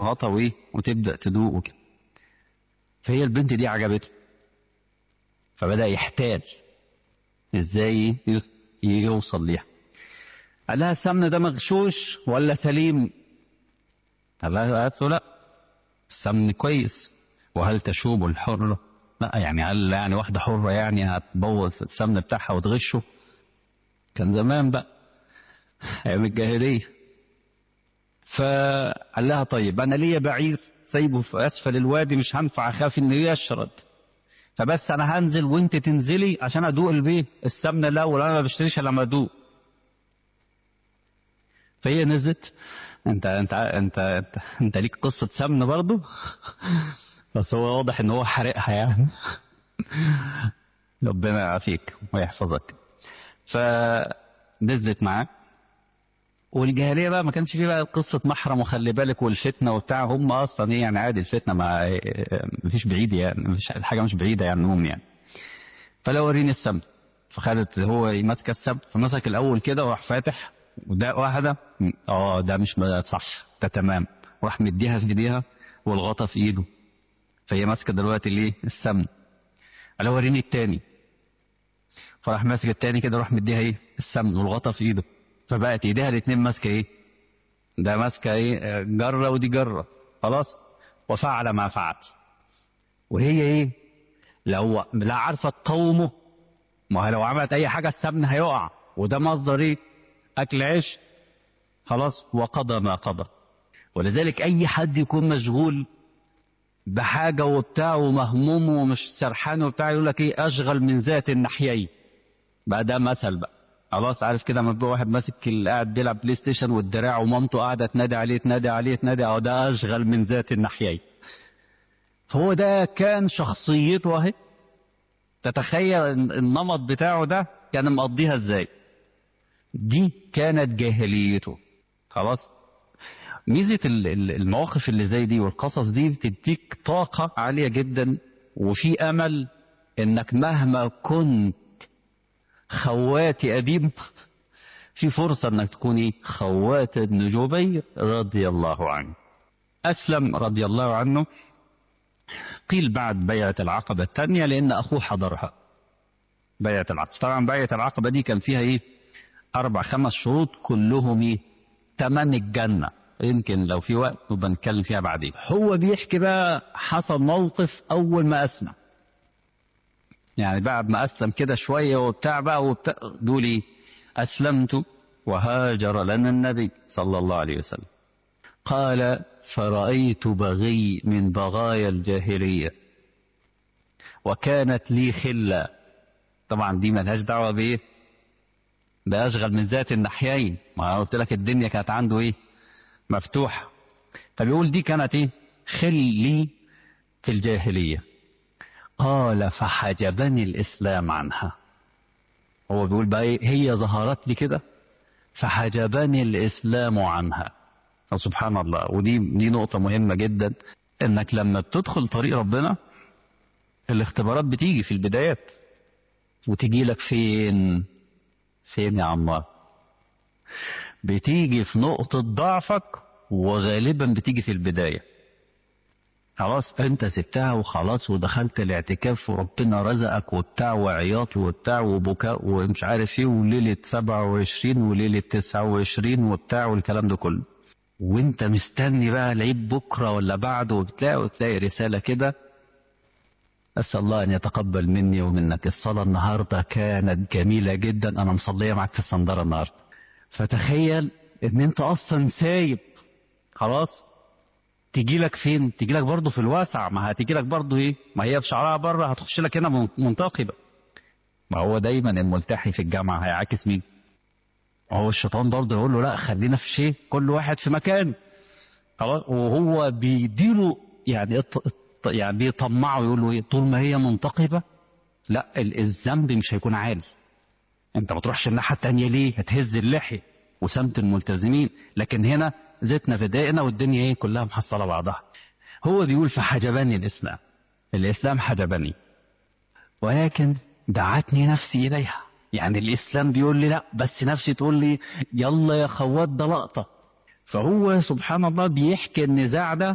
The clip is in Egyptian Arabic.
غطا وايه وتبدا تدوق وكده فهي البنت دي عجبته فبدا يحتال ازاي يوصل ليها قال لها السمن ده مغشوش ولا سليم قال لها قالت له لا السمن كويس وهل تشوب الحرة لا يعني هل يعني واحدة حرة يعني هتبوظ السمن بتاعها وتغشه كان زمان بقى أيام الجاهلية فقال لها طيب أنا ليا بعير سايبه في أسفل الوادي مش هنفع أخاف إنه يشرد فبس أنا هنزل وأنت تنزلي عشان أدوق البيه السمنة الأول أنا ما بشتريش إلا لما أدوق فهي نزلت انت انت انت انت, انت ليك قصه سمن برضه بس هو واضح ان هو حرقها يعني ربنا يعافيك ويحفظك فنزلت معاه والجاهليه بقى ما كانش فيه بقى قصه محرم وخلي بالك والفتنه وبتاع هم اصلا ايه يعني عادي الفتنه ما مفيش بعيد يعني مفيش حاجه مش بعيده يعني هم يعني فلا وريني السمن فخدت هو ماسكه السمن فمسك الاول كده وراح فاتح وده واحده اه ده مش صح ده تمام وراح مديها في ايديها والغطا في ايده فهي ماسكه دلوقتي الايه السمن قال وريني التاني فراح ماسك التاني كده راح مديها ايه السمن والغطا في ايده فبقت ايديها الاتنين ماسكه ايه ده ماسكه ايه جره ودي جره خلاص وفعل ما فعل وهي ايه لو لا عارفه تقومه ما هي لو عملت اي حاجه السمن هيقع وده مصدر ايه اكل عيش خلاص وقضى ما قضى ولذلك اي حد يكون مشغول بحاجه وبتاع ومهموم ومش سرحان وبتاع يقول لك ايه اشغل من ذات الناحيين بقى ده مثل بقى خلاص عارف كده لما يبقى واحد ماسك قاعد بيلعب بلاي ستيشن والدراع ومامته قاعده تنادي عليه تنادي عليه تنادي اه ده اشغل من ذات الناحيين فهو ده كان شخصيته اهي تتخيل النمط بتاعه ده كان مقضيها ازاي دي كانت جاهليته خلاص ميزة المواقف اللي زي دي والقصص دي بتديك طاقة عالية جدا وفي أمل إنك مهما كنت خوات أديب في فرصة إنك تكوني خوات ابن جبير رضي الله عنه أسلم رضي الله عنه قيل بعد بيعة العقبة الثانية لأن أخوه حضرها بيعة العقبة طبعا بيعة العقبة دي كان فيها إيه أربع خمس شروط كلهم إيه تمن الجنة يمكن لو في وقت نبقى نتكلم فيها بعدين هو بيحكي بقى حصل موقف أول ما أسلم يعني بعد ما أسلم كده شوية وبتاع بقى وبتاع دولي أسلمت وهاجر لنا النبي صلى الله عليه وسلم قال فرأيت بغي من بغايا الجاهلية وكانت لي خلة طبعا دي ملهاش دعوة بإيه بأشغل من ذات الناحيين ما قلت لك الدنيا كانت عنده إيه مفتوحة فبيقول دي كانت إيه خلي في الجاهلية قال فحجبني الإسلام عنها هو بيقول بقى إيه هي ظهرت لي كده فحجبني الإسلام عنها سبحان الله ودي دي نقطة مهمة جدا انك لما بتدخل طريق ربنا الاختبارات بتيجي في البدايات وتيجي لك فين فين يا عمار بتيجي في نقطة ضعفك وغالبا بتيجي في البداية خلاص انت سبتها وخلاص ودخلت الاعتكاف وربنا رزقك وبتاع وعياط وبتاع وبكاء ومش عارف ايه وليلة 27 وليلة 29 وبتاع والكلام ده كله وانت مستني بقى العيد بكرة ولا بعده وبتلاقي وتلاقي رسالة كده أسأل الله أن يتقبل مني ومنك الصلاة النهاردة كانت جميلة جدا أنا مصلية معاك في الصندرة النهاردة فتخيل ان انت اصلا سايب خلاص تيجي لك فين تيجي لك برضه في الواسع ما هتيجي لك برضه ايه ما هي في شعرها بره هتخش لك هنا منتقبة ما هو دايما الملتحي في الجامعة هيعاكس مين هو الشيطان برضه يقول له لا خلينا في شيء كل واحد في مكان خلاص وهو بيديله يعني يعني بيطمعه يقول له ايه طول ما هي منتقبه لا الذنب مش هيكون عالي انت ما تروحش الناحيه الثانيه ليه هتهز اللحيه وسمت الملتزمين لكن هنا زيتنا في دقيقنا والدنيا ايه كلها محصله بعضها هو بيقول فحجبني الاسلام الاسلام حجبني ولكن دعتني نفسي اليها يعني الاسلام بيقول لي لا بس نفسي تقول لي يلا يا خوات ده لقطه فهو سبحان الله بيحكي النزاع ده